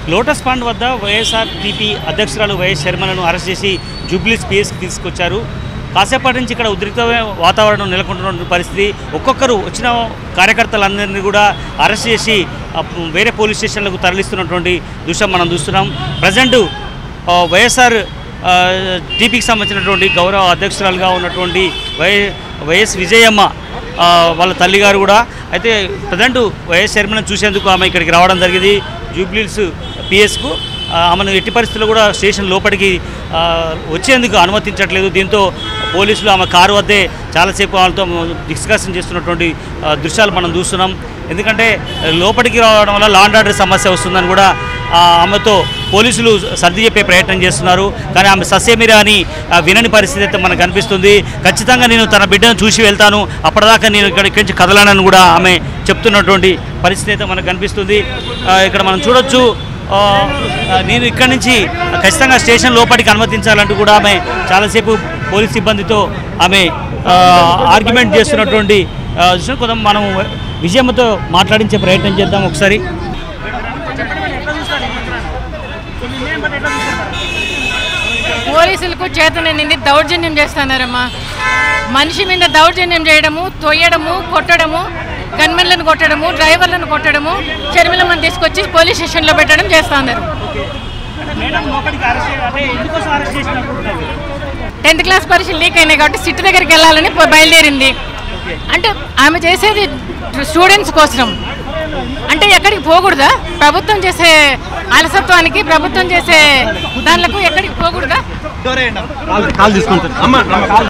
lotus pond వద్ద YSR TP అధ్యక్షురాలు YS శర్మలను అరెస్ట్ చేసి జూబ్లీస్ పిఎస్కి తీసుకొచ్చారు కాసేపటి నుంచి ఇక్కడ ఉద్రిక్త వాతావరణం నెలకొంటున్న పరిస్థితి ఒక్కొక్కరు వచ్చిన కార్యకర్తలందరినీ కూడా అరెస్ట్ చేసి ఆ, వేరే పోలీస్ స్టేషన్లకు తరలిస్తున్నటువంటి దృశ్యం మనం చూస్తున్నాం ప్రజెంట్ వైఎస్ఆర్ ఆ, టీపీకి సంబంధించినటువంటి గౌరవ అధ్యక్షురాలుగా ఉన్నటువంటి వై వైఎస్ విజయమ్మ ఆ, వాళ్ళ తల్లిగారు కూడా అయితే ప్రజెంట్ వైఎస్ చైర్మన్ చూసేందుకు ఆమె ఇక్కడికి రావడం జరిగింది జూబ్లీల్స్ పిఎస్కు ఆమెను ఎట్టి పరిస్థితుల్లో కూడా స్టేషన్ లోపలికి ఆ, వచ్చేందుకు అనుమతించట్లేదు దీంతో పోలీసులు ఆమె కారు వద్దే చాలాసేపు వాళ్ళతో డిస్కషన్ చేస్తున్నటువంటి ఆ, దృశ్యాలు మనం చూస్తున్నాం ఎందుకంటే లోపలికి రావడం వల్ల లాండ్ ఆర్డర్ సమస్య వస్తుందని కూడా ఆ, ఆమెతో పోలీసులు సర్ది చెప్పే ప్రయత్నం చేస్తున్నారు కానీ ఆమె సస్యమిరా అని ఆ, వినని పరిస్థితి అయితే మనకు కనిపిస్తుంది ఖచ్చితంగా నేను తన బిడ్డను చూసి వెళ్తాను అప్పటిదాకా నేను ఇక్కడ ఇక్కడి నుంచి కదలానని కూడా ఆమె చెప్తున్నటువంటి పరిస్థితి అయితే మనకు కనిపిస్తుంది ఆ, ఇక్కడ మనం చూడొచ్చు ఆ, ఆ, నేను ఇక్కడి నుంచి ఖచ్చితంగా స్టేషన్ లోపలికి అనుమతించాలంటూ కూడా ఆమె చాలాసేపు పోలీస్ సిబ్బందితో ఆమె ఆ, ఆర్గ్యుమెంట్ చేస్తున్నటువంటి ఆ, విషయం కొంత మనం విజయమ్మతో మాట్లాడించే ప్రయత్నం చేద్దాం ఒకసారి పోలీసులకు చేతననింది దౌర్జన్యం చేస్తున్నారమ్మా మనిషి మీద దౌర్జన్యం చేయడము తొయ్యడము కొట్టడము గన్మెన్లను కొట్టడము డ్రైవర్లను కొట్టడము చర్మిలమ్మని తీసుకొచ్చి పోలీస్ స్టేషన్లో పెట్టడం చేస్తున్నారు మేడం లోపలికి అరెస్ట్ అంటే ఎందుకోసం అరెస్ట్ చేసినట్టు టెన్త్ క్లాస్ పరీక్షలు లీక్ అయినాయి కాబట్టి సిట్ దగ్గరికి వెళ్ళాలని పో- బయలుదేరింది అంటే ఆమె చేసేది స్టూడెంట్స్ కోసం అంటే ఎక్కడికి పోకూడదా ప్రభుత్వం చేసే అలసత్వానికి ప్రభుత్వం చేసే దానిలకు ఎక్కడికి పోకూడదా కాల్ తీసుకుంటారు అమ్మ